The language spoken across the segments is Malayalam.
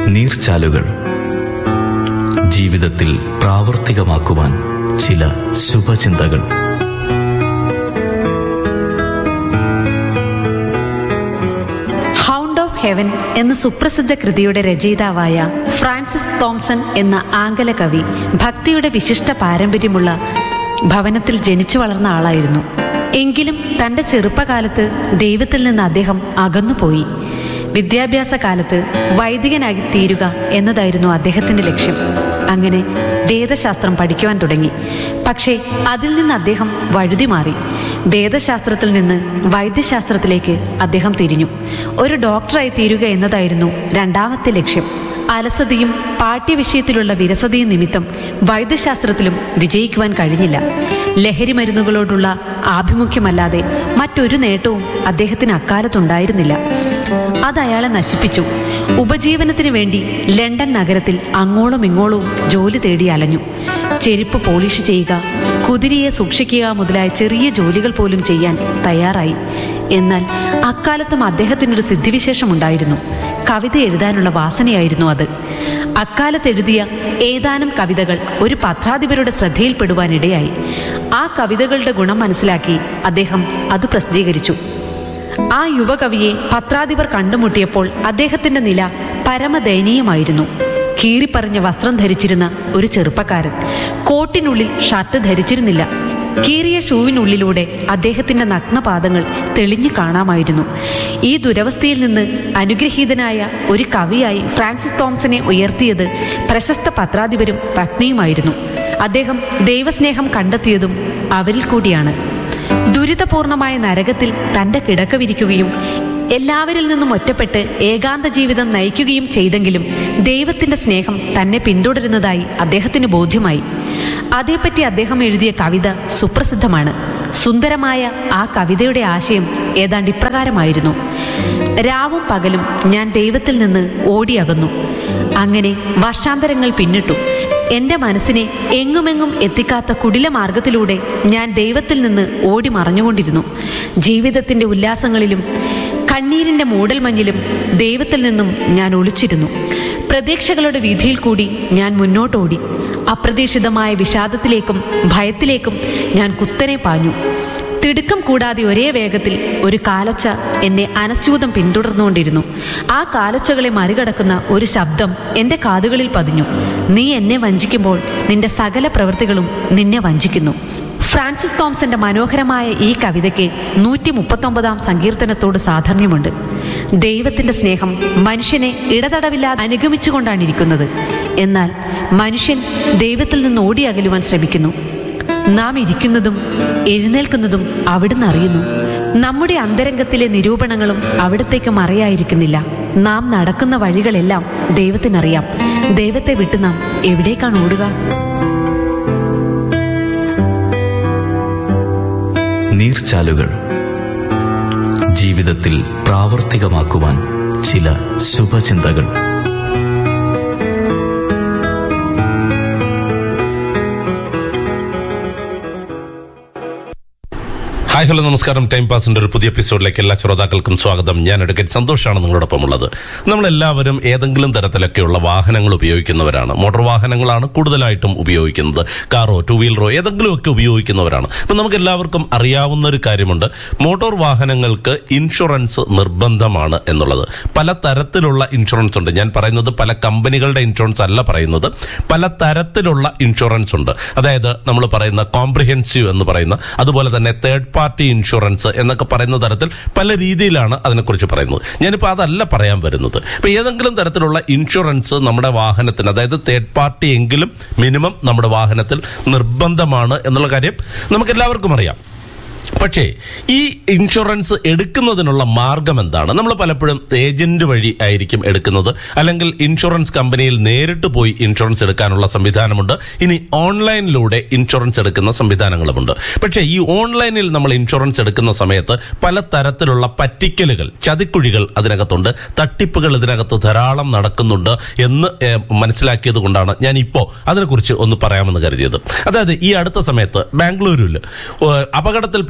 നീർച്ചാലുകൾ ജീവിതത്തിൽ പ്രാവർത്തികമാക്കുവാൻ ചില ശുഭചിന്തകൾ ഹൗണ്ട് ഓഫ് ഹെവൻ എന്ന സുപ്രസിദ്ധ കൃതിയുടെ രചയിതാവായ ഫ്രാൻസിസ് തോംസൺ എന്ന ആംഗല കവി ഭക്തിയുടെ വിശിഷ്ട പാരമ്പര്യമുള്ള ഭവനത്തിൽ ജനിച്ചു വളർന്ന ആളായിരുന്നു എങ്കിലും തന്റെ ചെറുപ്പകാലത്ത് ദൈവത്തിൽ നിന്ന് അദ്ദേഹം അകന്നുപോയി വിദ്യാഭ്യാസ കാലത്ത് വൈദികനായി തീരുക എന്നതായിരുന്നു അദ്ദേഹത്തിന്റെ ലക്ഷ്യം അങ്ങനെ വേദശാസ്ത്രം പഠിക്കുവാൻ തുടങ്ങി പക്ഷേ അതിൽ നിന്ന് അദ്ദേഹം വഴുതി മാറി വേദശാസ്ത്രത്തിൽ നിന്ന് വൈദ്യശാസ്ത്രത്തിലേക്ക് അദ്ദേഹം തിരിഞ്ഞു ഒരു ഡോക്ടറായി തീരുക എന്നതായിരുന്നു രണ്ടാമത്തെ ലക്ഷ്യം അലസതയും പാഠ്യവിഷയത്തിലുള്ള വിരസതയും നിമിത്തം വൈദ്യശാസ്ത്രത്തിലും വിജയിക്കുവാൻ കഴിഞ്ഞില്ല ലഹരി മരുന്നുകളോടുള്ള ആഭിമുഖ്യമല്ലാതെ മറ്റൊരു നേട്ടവും അദ്ദേഹത്തിന് അക്കാലത്തുണ്ടായിരുന്നില്ല അത് അയാളെ നശിപ്പിച്ചു ഉപജീവനത്തിന് വേണ്ടി ലണ്ടൻ നഗരത്തിൽ അങ്ങോളം ഇങ്ങോളവും ജോലി തേടി അലഞ്ഞു ചെരുപ്പ് പോളിഷ് ചെയ്യുക കുതിരയെ സൂക്ഷിക്കുക മുതലായ ചെറിയ ജോലികൾ പോലും ചെയ്യാൻ തയ്യാറായി എന്നാൽ അക്കാലത്തും അദ്ദേഹത്തിനൊരു സിദ്ധിവിശേഷമുണ്ടായിരുന്നു കവിത എഴുതാനുള്ള വാസനയായിരുന്നു അത് അക്കാലത്ത് എഴുതിയ ഏതാനും കവിതകൾ ഒരു പത്രാധിപരുടെ ശ്രദ്ധയിൽപ്പെടുവാനിടയായി ആ കവിതകളുടെ ഗുണം മനസ്സിലാക്കി അദ്ദേഹം അത് പ്രസിദ്ധീകരിച്ചു ആ യുവകവിയെ പത്രാധിപർ കണ്ടുമുട്ടിയപ്പോൾ അദ്ദേഹത്തിന്റെ നില പരമദയനീയമായിരുന്നു കീറിപ്പറഞ്ഞ വസ്ത്രം ധരിച്ചിരുന്ന ഒരു ചെറുപ്പക്കാരൻ കോട്ടിനുള്ളിൽ ഷർട്ട് ധരിച്ചിരുന്നില്ല കീറിയ ഷൂവിനുള്ളിലൂടെ അദ്ദേഹത്തിന്റെ നഗ്നപാദങ്ങൾ തെളിഞ്ഞു കാണാമായിരുന്നു ഈ ദുരവസ്ഥയിൽ നിന്ന് അനുഗ്രഹീതനായ ഒരു കവിയായി ഫ്രാൻസിസ് തോംസനെ ഉയർത്തിയത് പ്രശസ്ത പത്രാധിപരും പത്നിയുമായിരുന്നു അദ്ദേഹം ദൈവസ്നേഹം കണ്ടെത്തിയതും അവരിൽ കൂടിയാണ് ദുരിതപൂർണമായ നരകത്തിൽ തന്റെ കിടക്ക വിരിക്കുകയും എല്ലാവരിൽ നിന്നും ഒറ്റപ്പെട്ട് ഏകാന്ത ജീവിതം നയിക്കുകയും ചെയ്തെങ്കിലും ദൈവത്തിന്റെ സ്നേഹം തന്നെ പിന്തുടരുന്നതായി അദ്ദേഹത്തിന് ബോധ്യമായി അതേപ്പറ്റി അദ്ദേഹം എഴുതിയ കവിത സുപ്രസിദ്ധമാണ് സുന്ദരമായ ആ കവിതയുടെ ആശയം ഏതാണ്ട് ഇപ്രകാരമായിരുന്നു രാവും പകലും ഞാൻ ദൈവത്തിൽ നിന്ന് ഓടിയകന്നു അങ്ങനെ വർഷാന്തരങ്ങൾ പിന്നിട്ടു എന്റെ മനസ്സിനെ എങ്ങുമെങ്ങും എത്തിക്കാത്ത കുടില മാർഗത്തിലൂടെ ഞാൻ ദൈവത്തിൽ നിന്ന് ഓടി മറഞ്ഞുകൊണ്ടിരുന്നു ജീവിതത്തിന്റെ ഉല്ലാസങ്ങളിലും കണ്ണീരിന്റെ മൂടൽമഞ്ഞിലും ദൈവത്തിൽ നിന്നും ഞാൻ ഒളിച്ചിരുന്നു പ്രതീക്ഷകളുടെ വീതിയിൽ കൂടി ഞാൻ മുന്നോട്ടോടി അപ്രതീക്ഷിതമായ വിഷാദത്തിലേക്കും ഭയത്തിലേക്കും ഞാൻ കുത്തനെ പാഞ്ഞു തിടുക്കം കൂടാതെ ഒരേ വേഗത്തിൽ ഒരു കാലൊച്ച എന്നെ അനസ്യൂതം പിന്തുടർന്നുകൊണ്ടിരുന്നു ആ കാലൊച്ചകളെ മറികടക്കുന്ന ഒരു ശബ്ദം എൻ്റെ കാതുകളിൽ പതിഞ്ഞു നീ എന്നെ വഞ്ചിക്കുമ്പോൾ നിന്റെ സകല പ്രവൃത്തികളും നിന്നെ വഞ്ചിക്കുന്നു ഫ്രാൻസിസ് തോംസന്റെ മനോഹരമായ ഈ കവിതയ്ക്ക് നൂറ്റി മുപ്പത്തൊമ്പതാം സങ്കീർത്തനത്തോട് സാധർമ്യമുണ്ട് ദൈവത്തിന്റെ സ്നേഹം മനുഷ്യനെ ഇടതടവില്ലാതെ അനുഗമിച്ചുകൊണ്ടാണ് ഇരിക്കുന്നത് എന്നാൽ മനുഷ്യൻ ദൈവത്തിൽ നിന്ന് ഓടി അകലുവാൻ ശ്രമിക്കുന്നു നാം ഇരിക്കുന്നതും എഴുന്നേൽക്കുന്നതും അവിടുന്ന് അറിയുന്നു നമ്മുടെ അന്തരംഗത്തിലെ നിരൂപണങ്ങളും അവിടത്തേക്ക് മറയായിരിക്കുന്നില്ല നാം നടക്കുന്ന വഴികളെല്ലാം ദൈവത്തിനറിയാം ദൈവത്തെ വിട്ട് നാം എവിടേക്കാണ് ഓടുക നീർച്ചാലുകൾ ജീവിതത്തിൽ പ്രാവർത്തികമാക്കുവാൻ ചില ശുഭചിന്തകൾ ഹായ് ഹലോ നമസ്കാരം ടൈം പാസിന്റെ ഒരു പുതിയ എപ്പിസോഡിലേക്ക് എല്ലാ ശ്രോതാക്കൾക്കും സ്വാഗതം ഞാൻ എടുക്കറ്റ് സന്തോഷമാണ് നിങ്ങളോടൊപ്പം ഉള്ളത് നമ്മളെല്ലാവരും ഏതെങ്കിലും തരത്തിലൊക്കെയുള്ള വാഹനങ്ങൾ ഉപയോഗിക്കുന്നവരാണ് മോട്ടോർ വാഹനങ്ങളാണ് കൂടുതലായിട്ടും ഉപയോഗിക്കുന്നത് കാറോ ടു വീലറോ ഏതെങ്കിലുമൊക്കെ ഉപയോഗിക്കുന്നവരാണ് അപ്പം നമുക്ക് എല്ലാവർക്കും അറിയാവുന്ന ഒരു കാര്യമുണ്ട് മോട്ടോർ വാഹനങ്ങൾക്ക് ഇൻഷുറൻസ് നിർബന്ധമാണ് എന്നുള്ളത് പല തരത്തിലുള്ള ഇൻഷുറൻസ് ഉണ്ട് ഞാൻ പറയുന്നത് പല കമ്പനികളുടെ ഇൻഷുറൻസ് അല്ല പറയുന്നത് പല തരത്തിലുള്ള ഇൻഷുറൻസ് ഉണ്ട് അതായത് നമ്മൾ പറയുന്ന കോംപ്രിഹെൻസീവ് എന്ന് പറയുന്ന അതുപോലെ തന്നെ തേർഡ് പാർട്ടി ഇൻഷുറൻസ് എന്നൊക്കെ പറയുന്ന തരത്തിൽ പല രീതിയിലാണ് അതിനെക്കുറിച്ച് പറയുന്നത് ഞാനിപ്പോൾ അതല്ല പറയാൻ വരുന്നത് ഇപ്പൊ ഏതെങ്കിലും തരത്തിലുള്ള ഇൻഷുറൻസ് നമ്മുടെ വാഹനത്തിന് അതായത് തേർഡ് പാർട്ടി എങ്കിലും മിനിമം നമ്മുടെ വാഹനത്തിൽ നിർബന്ധമാണ് എന്നുള്ള കാര്യം നമുക്ക് എല്ലാവർക്കും അറിയാം പക്ഷേ ഈ ഇൻഷുറൻസ് എടുക്കുന്നതിനുള്ള മാർഗം എന്താണ് നമ്മൾ പലപ്പോഴും ഏജന്റ് വഴി ആയിരിക്കും എടുക്കുന്നത് അല്ലെങ്കിൽ ഇൻഷുറൻസ് കമ്പനിയിൽ നേരിട്ട് പോയി ഇൻഷുറൻസ് എടുക്കാനുള്ള സംവിധാനമുണ്ട് ഇനി ഓൺലൈനിലൂടെ ഇൻഷുറൻസ് എടുക്കുന്ന സംവിധാനങ്ങളുമുണ്ട് പക്ഷേ ഈ ഓൺലൈനിൽ നമ്മൾ ഇൻഷുറൻസ് എടുക്കുന്ന സമയത്ത് പല തരത്തിലുള്ള പറ്റിക്കലുകൾ ചതിക്കുഴികൾ അതിനകത്തുണ്ട് തട്ടിപ്പുകൾ ഇതിനകത്ത് ധാരാളം നടക്കുന്നുണ്ട് എന്ന് ഏഹ്, മനസ്സിലാക്കിയത് കൊണ്ടാണ് ഞാൻ ഇപ്പോൾ അതിനെക്കുറിച്ച് ഒന്ന് പറയാമെന്ന് കരുതിയത് അതായത് ഈ അടുത്ത സമയത്ത് ബാംഗ്ലൂരിൽ ഏഹ്, അപകടത്തിൽപ്പെട്ട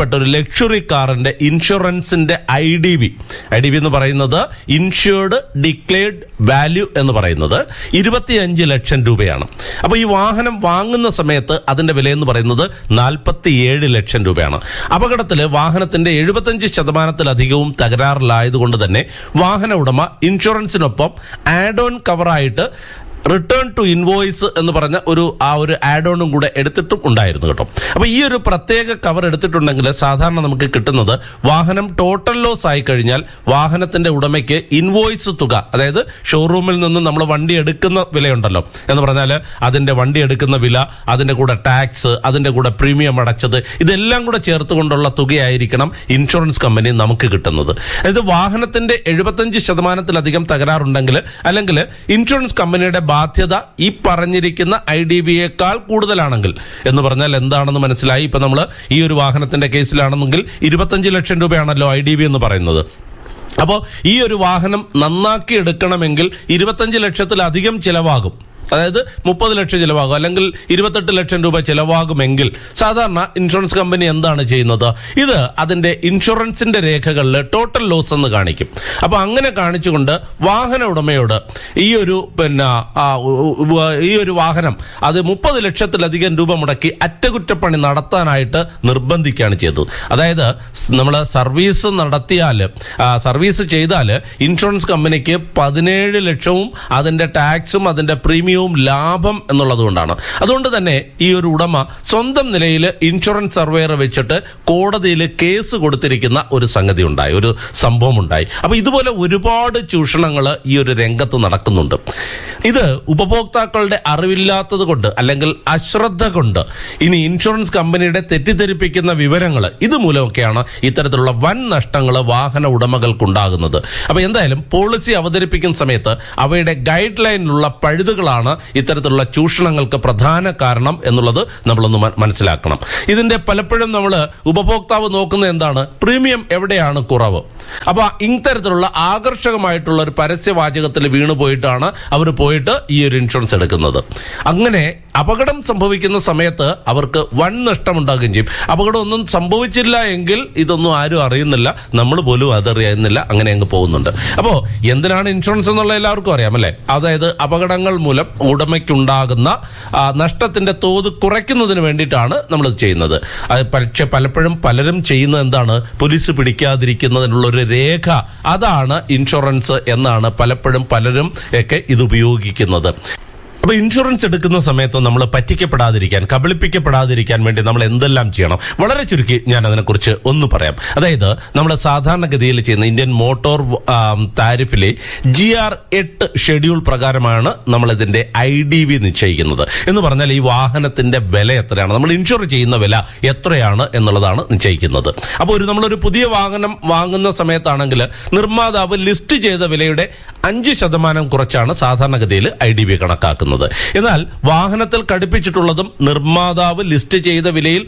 പ്രധാനപ്പെട്ട ഒരു ലക്ഷറി കാറിന്റെ ഇൻഷുറൻസിന്റെ I D B I D B എന്ന് പറയുന്നത് ഇൻഷുർഡ് ഡിക്ലെയർഡ് വാല്യൂ എന്ന് പറയുന്നത് ഇരുപത്തിയഞ്ച് ലക്ഷം രൂപയാണ് അപ്പോൾ ഈ വാഹനം വാങ്ങുന്ന സമയത്ത് അതിന്റെ വില എന്ന് പറയുന്നത് നാൽപ്പത്തിയേഴ് ലക്ഷം രൂപയാണ് അപകടത്തിൽ വാഹനത്തിന്റെ എഴുപത്തഞ്ച് ശതമാനത്തിലധികവും തകരാറിലായതുകൊണ്ട് തന്നെ വാഹന ഉടമ ഇൻഷുറൻസിനൊപ്പം ആഡ് ഓൺ കവറായിട്ട് റിട്ടേൺ ടു ഇൻവോയ്സ് എന്ന് പറഞ്ഞ ഒരു ആ ഒരു ആഡ് ഓണും കൂടെ എടുത്തിട്ടും ഉണ്ടായിരുന്നു കേട്ടോ അപ്പൊ ഈ ഒരു പ്രത്യേക കവർ എടുത്തിട്ടുണ്ടെങ്കിൽ സാധാരണ നമുക്ക് കിട്ടുന്നത് വാഹനം ടോട്ടൽ ലോസ് ആയി കഴിഞ്ഞാൽ വാഹനത്തിന്റെ ഉടമയ്ക്ക് ഇൻവോയ്സ് തുക അതായത് ഷോറൂമിൽ നിന്ന് നമ്മൾ വണ്ടി എടുക്കുന്ന വിലയുണ്ടല്ലോ എന്ന് പറഞ്ഞാൽ അതിന്റെ വണ്ടി എടുക്കുന്ന വില അതിന്റെ കൂടെ ടാക്സ് അതിന്റെ കൂടെ പ്രീമിയം അടച്ചത് ഇതെല്ലാം കൂടെ ചേർത്തുകൊണ്ടുള്ള തുകയായിരിക്കണം ഇൻഷുറൻസ് കമ്പനി നമുക്ക് കിട്ടുന്നത് അതായത് വാഹനത്തിന്റെ എഴുപത്തഞ്ച് ശതമാനത്തിലധികം തകരാറുണ്ടെങ്കിൽ അല്ലെങ്കിൽ ഇൻഷുറൻസ് കമ്പനിയുടെ ബാധ്യത ഈ പറഞ്ഞിരിക്കുന്ന ഐ ഡി ബിയേക്കാൾ കൂടുതലാണെങ്കിൽ എന്ന് പറഞ്ഞാൽ എന്താണെന്ന് മനസ്സിലായി ഇപ്പൊ നമ്മൾ ഈ ഒരു വാഹനത്തിന്റെ കേസിലാണെന്നെങ്കിൽ ഇരുപത്തഞ്ച് ലക്ഷം രൂപയാണല്ലോ ഐ ഡി ബി എന്ന് പറയുന്നത് അപ്പോൾ ഈ ഒരു വാഹനം നന്നാക്കി എടുക്കണമെങ്കിൽ ഇരുപത്തഞ്ച് ലക്ഷത്തിലധികം ചിലവാകും അതായത് മുപ്പത് ലക്ഷം ചിലവാകും അല്ലെങ്കിൽ ഇരുപത്തെട്ട് ലക്ഷം രൂപ ചിലവാകുമെങ്കിൽ സാധാരണ ഇൻഷുറൻസ് കമ്പനി എന്താണ് ചെയ്യുന്നത് ഇത് അതിന്റെ ഇൻഷുറൻസിന്റെ രേഖകളിൽ ടോട്ടൽ ലോസ് എന്ന് കാണിക്കും അപ്പൊ അങ്ങനെ കാണിച്ചുകൊണ്ട് വാഹന ഉടമയോട് ഈ ഒരു പിന്നെ ആ, ഉ- ഉ- ഈ ഒരു വാഹനം അത് മുപ്പത് ലക്ഷത്തിലധികം രൂപ മുടക്കി അറ്റകുറ്റപ്പണി നടത്താനായിട്ട് നിർബന്ധിക്കുകയാണ് ചെയ്തത് അതായത് നമ്മൾ സർവീസ് നടത്തിയാൽ സർവീസ് ചെയ്താൽ ഇൻഷുറൻസ് കമ്പനിക്ക് പതിനേഴ് ലക്ഷവും അതിന്റെ ടാക്സും അതിന്റെ പ്രീമിയവും ലാഭം എന്നുള്ളത് കൊണ്ടാണ് അതുകൊണ്ട് തന്നെ ഈ ഒരു ഉടമ സ്വന്തം നിലയിൽ ഇൻഷുറൻസ് സർവേയർ വെച്ചിട്ട് കോടതിയിൽ കേസ് കൊടുത്തിരിക്കുന്ന ഒരു സംഗതി ഉണ്ടായി ഒരു സംഭവം ഉണ്ടായി അപ്പൊ ഇതുപോലെ ഒരുപാട് ചൂഷണങ്ങൾ ഈ ഒരു രംഗത്ത് നടക്കുന്നുണ്ട് ഇത് ഉപഭോക്താക്കളുടെ അറിവില്ലാത്തത് കൊണ്ട് അല്ലെങ്കിൽ അശ്രദ്ധ കൊണ്ട് ഇനി ഇൻഷുറൻസ് കമ്പനിയുടെ തെറ്റിദ്ധരിപ്പിക്കുന്ന വിവരങ്ങൾ ഇതുമൂലമൊക്കെയാണ് ഇത്തരത്തിലുള്ള വൻ നഷ്ടങ്ങൾ വാഹന ഉടമകൾക്കുണ്ടാകുന്നത് അപ്പൊ എന്തായാലും പോളിസി അവതരിപ്പിക്കുന്ന സമയത്ത് അവയുടെ ഗൈഡ് ലൈനിലുള്ള പഴുതുകളാണ് ഇത്തരത്തിലുള്ള ചൂഷണങ്ങൾക്ക് പ്രധാന കാരണം എന്നുള്ളത് നമ്മളൊന്ന് മ- മനസ്സിലാക്കണം ഇതിന്റെ പലപ്പോഴും നമ്മൾ ഉപഭോക്താവ് നോക്കുന്നത് എന്താണ് പ്രീമിയം എവിടെയാണ് കുറവ് അപ്പൊ ഇത്തരത്തിലുള്ള ആകർഷകമായിട്ടുള്ള ഒരു പരസ്യവാചകത്തിൽ വീണു പോയിട്ടാണ് അവർ പോയിട്ട് ഈ ഒരു ഇൻഷുറൻസ് എടുക്കുന്നത് അങ്ങനെ അപകടം സംഭവിക്കുന്ന സമയത്ത് അവർക്ക് വൻ നഷ്ടം ഉണ്ടാകുകയും ചെയ്യും അപകടം ഒന്നും സംഭവിച്ചില്ല എങ്കിൽ ഇതൊന്നും ആരും അറിയുന്നില്ല നമ്മൾ പോലും അതറിയുന്നില്ല അങ്ങനെ അങ്ങ് പോകുന്നുണ്ട് അപ്പോൾ എന്തിനാണ് ഇൻഷുറൻസ് എന്നുള്ള എല്ലാവർക്കും അറിയാം അല്ലേ അതായത് അപകടങ്ങൾ മൂലം ഉടമയ്ക്കുണ്ടാകുന്ന ആ, നഷ്ടത്തിന്റെ തോത് കുറയ്ക്കുന്നതിന് വേണ്ടിയിട്ടാണ് നമ്മൾ ചെയ്യുന്നത് അത് പക്ഷെ പലപ്പോഴും പലരും ചെയ്യുന്നത് എന്താണ് പോലീസ് പിടിക്കാതിരിക്കുന്നതിനുള്ള ഒരു രേഖ അതാണ് ഇൻഷുറൻസ് എന്നാണ് പലപ്പോഴും പലരും ഒക്കെ ഇത് ഉപയോഗിക്കുന്നത് അപ്പൊ ഇൻഷുറൻസ് എടുക്കുന്ന സമയത്ത് നമ്മൾ പറ്റിക്കപ്പെടാതിരിക്കാൻ കബളിപ്പിക്കപ്പെടാതിരിക്കാൻ വേണ്ടി നമ്മൾ എന്തെല്ലാം ചെയ്യണം വളരെ ചുരുക്കി ഞാൻ അതിനെക്കുറിച്ച് ഒന്ന് പറയാം അതായത് നമ്മൾ സാധാരണഗതിയിൽ ചെയ്യുന്ന ഇന്ത്യൻ മോട്ടോർ ആം, താരിഫിലെ ജി ആർ എട്ട് ഷെഡ്യൂൾ പ്രകാരമാണ് നമ്മൾ ഇതിന്റെ ഐ ഡി വി നിശ്ചയിക്കുന്നത് എന്ന് പറഞ്ഞാൽ ഈ വാഹനത്തിന്റെ വില എത്രയാണ് നമ്മൾ ഇൻഷുർ ചെയ്യുന്ന വില എത്രയാണ് എന്നുള്ളതാണ് നിശ്ചയിക്കുന്നത് അപ്പോൾ ഒരു നമ്മളൊരു പുതിയ വാഹനം വാങ്ങുന്ന സമയത്താണെങ്കിൽ നിർമ്മാതാവ് ലിസ്റ്റ് ചെയ്ത വിലയുടെ അഞ്ച് ശതമാനം കുറച്ചാണ് സാധാരണഗതിയിൽ ഐ ഡി ബി കണക്കാക്കുന്നത് എന്നാൽ വാഹനത്തിൽ ഘടിപ്പിച്ചിട്ടുള്ളതും നിർമ്മാതാവ് ലിസ്റ്റ് ചെയ്ത വിലയിൽ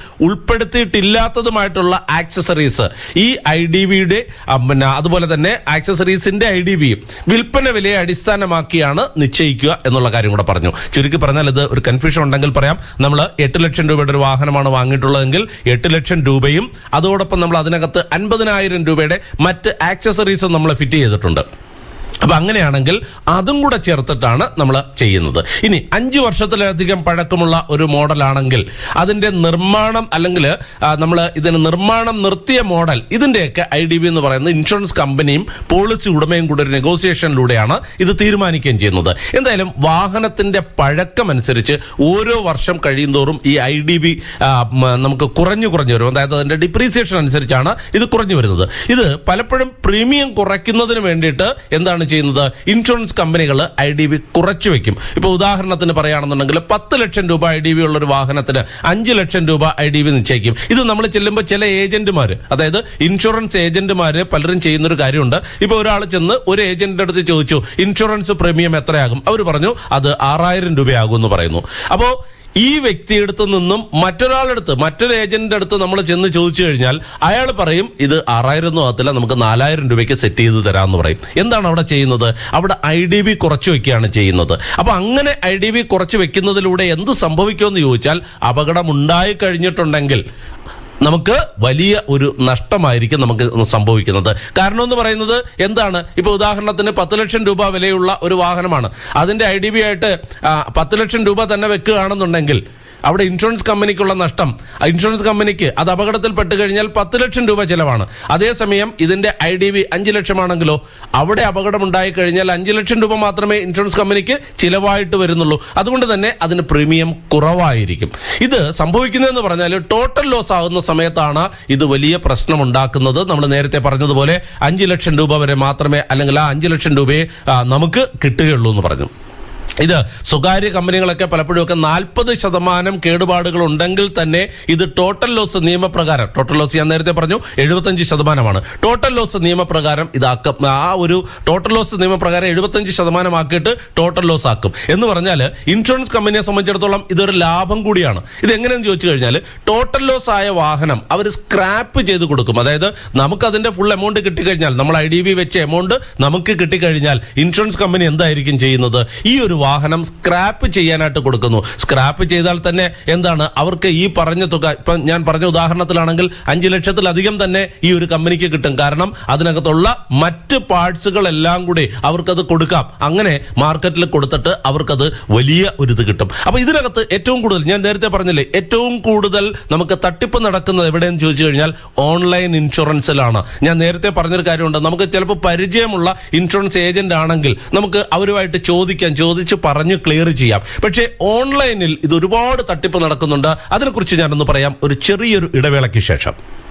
ഉൾപ്പെടുത്തിയിട്ടില്ലാത്തതുമായിട്ടുള്ള ആക്സസറീസ് ഈ ഐ ഡി ബിയുടെ പിന്നെ അതുപോലെ തന്നെ ആക്സസറീസിന്റെ ഐ ഡി ബിയും വിൽപ്പന വിലയെ അടിസ്ഥാനമാക്കിയാണ് നിശ്ചയിക്കുക എന്നുള്ള കാര്യം കൂടെ പറഞ്ഞു ചുരുക്കി പറഞ്ഞാൽ ഇത് ഒരു കൺഫ്യൂഷൻ ഉണ്ടെങ്കിൽ പറയാം നമ്മൾ എട്ട് ലക്ഷം രൂപയുടെ ഒരു വാഹനമാണ് വാങ്ങിയിട്ടുള്ളതെങ്കിൽ എട്ട് ലക്ഷം രൂപയും അതോടൊപ്പം നമ്മൾ അതിനകത്ത് അൻപതിനായിരം രൂപയുടെ മറ്റ് ആക്സസറീസ് നമ്മൾ ഫിറ്റ് ചെയ്തിട്ടുണ്ട് അപ്പൊ അങ്ങനെയാണെങ്കിൽ അതും കൂടെ ചേർത്തിട്ടാണ് നമ്മൾ ചെയ്യുന്നത് ഇനി അഞ്ചു വർഷത്തിലധികം പഴക്കമുള്ള ഒരു മോഡലാണെങ്കിൽ അതിന്റെ നിർമ്മാണം അല്ലെങ്കിൽ നമ്മൾ ഇതിന് നിർമ്മാണം നിർത്തിയ മോഡൽ ഇതിന്റെയൊക്കെ ഐ ഡി ബി എന്ന് പറയുന്നത് ഇൻഷുറൻസ് കമ്പനിയും പോളിസി ഉടമയും കൂടെ ഒരു നെഗോസിയേഷനിലൂടെയാണ് ഇത് തീരുമാനിക്കുകയും ചെയ്യുന്നത് എന്തായാലും വാഹനത്തിന്റെ പഴക്കമനുസരിച്ച് ഓരോ വർഷം കഴിയുന്തോറും ഈ ഐ ഡി ബി നമുക്ക് കുറഞ്ഞു കുറഞ്ഞു വരും അതായത് അതിന്റെ ഡിപ്രീസിയേഷൻ അനുസരിച്ചാണ് ഇത് കുറഞ്ഞു വരുന്നത് ഇത് പലപ്പോഴും പ്രീമിയം കുറയ്ക്കുന്നതിന് വേണ്ടിയിട്ട് എന്താണ് ചെയ്യുന്നത് ഇൻഷുറൻസ് കമ്പനികൾ ഐ ഡി ബി കുറച്ചു വെക്കും ഇപ്പൊ ഉദാഹരണത്തിന് പറയുകയാണെന്നുണ്ടെങ്കിൽ പത്ത് ലക്ഷം രൂപ ഐ ഡി ബി ഉള്ള ഒരു വാഹനത്തിന് അഞ്ച് ലക്ഷം രൂപ ഐ ഡി ബി നിശ്ചയിക്കും ഇത് നമ്മൾ ചെല്ലുമ്പോൾ ചില ഏജന്റുമാർ അതായത് ഇൻഷുറൻസ് ഏജന്റുമാര് പലരും ചെയ്യുന്ന ഒരു കാര്യമുണ്ട് ഇപ്പൊ ഒരാൾ ചെന്ന് ഒരു ഏജന്റിന്റെ അടുത്ത് ചോദിച്ചു ഇൻഷുറൻസ് പ്രീമിയം എത്രയാകും അവർ പറഞ്ഞു അത് ആറായിരം രൂപയാകും എന്ന് പറയുന്നു അപ്പോ ഈ വ്യക്തിയെടുത്ത് നിന്നും മറ്റൊരാളെടുത്ത് മറ്റൊരു ഏജന്റിന്റെ അടുത്ത് നമ്മൾ ചെന്ന് ചോദിച്ചു കഴിഞ്ഞാൽ അയാൾ പറയും ഇത് ആറായിരം ഒന്നും ആകത്തില്ല നമുക്ക് നാലായിരം രൂപയ്ക്ക് സെറ്റ് ചെയ്ത് തരാമെന്ന് പറയും എന്താണ് അവിടെ ചെയ്യുന്നത് അവിടെ ഐ ഡി ബി കുറച്ച് വെക്കുകയാണ് ചെയ്യുന്നത് അപ്പൊ അങ്ങനെ ഐ ഡി ബി കുറച്ച് വെക്കുന്നതിലൂടെ എന്ത് സംഭവിക്കുമെന്ന് ചോദിച്ചാൽ അപകടം ഉണ്ടായി കഴിഞ്ഞിട്ടുണ്ടെങ്കിൽ നമുക്ക് വലിയ ഒരു നഷ്ടമായിരിക്കും നമുക്ക് സംഭവിക്കുന്നത് കാരണം എന്ന് പറയുന്നത് എന്താണ് ഇപ്പൊ ഉദാഹരണത്തിന് പത്ത് ലക്ഷം രൂപ വിലയുള്ള ഒരു വാഹനമാണ് അതിന്റെ ഐ ഡി ബി ആയിട്ട് ആ, പത്ത് ലക്ഷം രൂപ തന്നെ വെക്കുകയാണെന്നുണ്ടെങ്കിൽ അവിടെ ഇൻഷുറൻസ് കമ്പനിക്കുള്ള നഷ്ടം ആ ഇൻഷുറൻസ് കമ്പനിക്ക് അത് അപകടത്തിൽപ്പെട്ട് കഴിഞ്ഞാൽ പത്ത് ലക്ഷം രൂപ ചിലവാണ് അതേസമയം ഇതിന്റെ ഐ ഡി ബി അഞ്ച് ലക്ഷമാണെങ്കിലോ അവിടെ അപകടം ഉണ്ടായി കഴിഞ്ഞാൽ അഞ്ച് ലക്ഷം രൂപ മാത്രമേ ഇൻഷുറൻസ് കമ്പനിക്ക് ചിലവായിട്ട് വരുന്നുള്ളൂ അതുകൊണ്ട് തന്നെ അതിന് പ്രീമിയം കുറവായിരിക്കും ഇത് സംഭവിക്കുന്നതെന്ന് പറഞ്ഞാൽ ടോട്ടൽ ലോസ് ആകുന്ന സമയത്താണ് ഇത് വലിയ പ്രശ്നം ഉണ്ടാക്കുന്നത് നമ്മൾ നേരത്തെ പറഞ്ഞതുപോലെ അഞ്ച് ലക്ഷം രൂപ വരെ മാത്രമേ അല്ലെങ്കിൽ ആ അഞ്ച് ലക്ഷം രൂപയെ ആ, നമുക്ക് കിട്ടുകയുള്ളൂ എന്ന് പറഞ്ഞു ഇത് സ്വകാര്യ കമ്പനികളൊക്കെ പലപ്പോഴും ഒക്കെ നാൽപ്പത് ശതമാനം കേടുപാടുകൾ ഉണ്ടെങ്കിൽ തന്നെ ഇത് ടോട്ടൽ ലോസ് നിയമപ്രകാരം ടോട്ടൽ ലോസ് ഞാൻ നേരത്തെ പറഞ്ഞു എഴുപത്തഞ്ച് ശതമാനമാണ് ടോട്ടൽ ലോസ് നിയമപ്രകാരം ഇതാക്കും ആ ഒരു ടോട്ടൽ ലോസ് നിയമപ്രകാരം എഴുപത്തഞ്ച് ശതമാനമാക്കിയിട്ട് ടോട്ടൽ ലോസ് ആക്കും എന്ന് പറഞ്ഞാൽ ഇൻഷുറൻസ് കമ്പനിയെ സംബന്ധിച്ചിടത്തോളം ഇതൊരു ലാഭം കൂടിയാണ് ഇത് എങ്ങനെയെന്ന് ചോദിച്ചു കഴിഞ്ഞാൽ ടോട്ടൽ ലോസ് ആയ വാഹനം അവർ സ്ക്രാപ്പ് ചെയ്ത് കൊടുക്കും അതായത് നമുക്ക് അതിന്റെ ഫുൾ എമൗണ്ട് കിട്ടിക്കഴിഞ്ഞാൽ നമ്മൾ ഐ ഡി ബി വെച്ച എമൗണ്ട് നമുക്ക് കിട്ടിക്കഴിഞ്ഞാൽ ഇൻഷുറൻസ് കമ്പനി എന്തായിരിക്കും ചെയ്യുന്നത് ഈ ഒരു വാഹനം സ്ക്രാപ്പ് ചെയ്യാനായിട്ട് കൊടുക്കുന്നു സ്ക്രാപ്പ് ചെയ്താൽ തന്നെ എന്താണ് അവർക്ക് ഈ പറഞ്ഞ തുക ഇപ്പം ഞാൻ പറഞ്ഞ ഉദാഹരണത്തിലാണെങ്കിൽ അഞ്ച് ലക്ഷത്തിലധികം തന്നെ ഈ ഒരു കമ്പനിക്ക് കിട്ടും കാരണം അതിനകത്തുള്ള മറ്റ് പാർട്സുകളെല്ലാം കൂടി അവർക്കത് കൊടുക്കാം അങ്ങനെ മാർക്കറ്റിൽ കൊടുത്തിട്ട് അവർക്കത് വലിയ ഒരു ഇത് കിട്ടും അപ്പൊ ഇതിനകത്ത് ഏറ്റവും കൂടുതൽ ഞാൻ നേരത്തെ പറഞ്ഞില്ലേ ഏറ്റവും കൂടുതൽ നമുക്ക് തട്ടിപ്പ് നടക്കുന്നത് എവിടെയെന്ന് ചോദിച്ചു കഴിഞ്ഞാൽ ഓൺലൈൻ ഇൻഷുറൻസിലാണ് ഞാൻ നേരത്തെ പറഞ്ഞൊരു കാര്യമുണ്ട് നമുക്ക് ചിലപ്പോൾ പരിചയമുള്ള ഇൻഷുറൻസ് ഏജന്റ് ആണെങ്കിൽ നമുക്ക് അവരുമായിട്ട് ചോദിക്കാം ചോദിച്ച് പറഞ്ഞു ക്ലിയർ ചെയ്യാം പക്ഷേ ഓൺലൈനിൽ ഇത് ഒരുപാട് തട്ടിപ്പ് നടക്കുന്നുണ്ട് അതിനെക്കുറിച്ച് ഞാനൊന്ന് പറയാം ഒരു ചെറിയൊരു ഇടവേളയ്ക്ക് ശേഷം